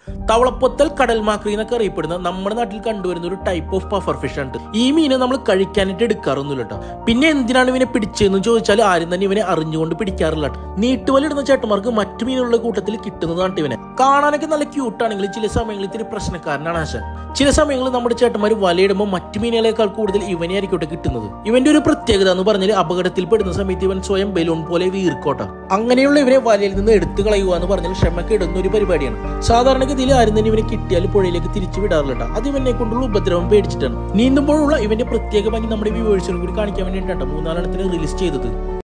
തവളപ്പൊത്തൽ കടൽമാക്രി എന്നൊക്കെ അറിയപ്പെടുന്ന നമ്മുടെ നാട്ടിൽ കണ്ടുവരുന്ന ഒരു ടൈപ്പ് ഓഫ് പഫർ ഫിഷ് ആണ് ഈ മീനെ നമ്മൾ കഴിക്കാനായിട്ട് എടുക്കാറൊന്നുമില്ല കേട്ടോ പിന്നെ എന്തിനാണ് ഇവനെ പിടിച്ചതെന്ന് ചോദിച്ചാൽ ആരും തന്നെ ഇവനെ അറിഞ്ഞുകൊണ്ട് പിടിക്കാറില്ല ട്ടോ. നീട്ടുവലിടുന്ന ചേട്ടന്മാർക്ക് മറ്റു മീനുകളുടെ കൂട്ടത്തിൽ കിട്ടുന്നതാണ് ഇവനെ കാണാനൊക്കെ നല്ല ക്യൂട്ടാണെങ്കിലും ചില സമയങ്ങളിൽ ഇത്തിരി പ്രശ്നക്കാരനാണ് ആശാൻ ചില സമയങ്ങളിൽ നമ്മുടെ ചേട്ടന്മാർ വലയിടുമ്പോൾ മറ്റു മീനുകളെക്കാൾ കൂടുതൽ ഇവനെ ആയിരിക്കട്ടെ കിട്ടുന്നത് ഇവന്റെ ഒരു പ്രത്യേകത എന്ന് പറഞ്ഞാൽ അപകടത്തിൽ പെടുന്ന സമയത്ത് ഇവൻ സ്വയം ബലൂൺ പോലെ വീർക്കോട്ട അങ്ങനെയുള്ള ഇവനെ വലയിൽ നിന്ന് എടുത്തു കളയുക എന്ന് പറഞ്ഞാൽ ക്ഷമക്ക് ഇടുന്ന ഒരു പരിപാടിയാണ് സാധാരണഗതിയിൽ ആരും തന്നെ ഇവനെ കിട്ടിയാൽ പുഴയിലേക്ക് തിരിച്ചു വിടാറില്ല ട്ടോ. അത് ഇവനെ കൊണ്ടുള്ള ഉപദ്രവം പേടിച്ചിട്ടാണ് നീന്തുമ്പോഴുള്ള ഇവന്റെ പ്രത്യേക ഭംഗി നമ്മുടെ വ്യൂവേഴ്സിനും കൂടി കാണിക്കാൻ വേണ്ടിയിട്ടാണ് മൂന്നാലെണ്ണത്തിന് റിലീസ് ചെയ്തത്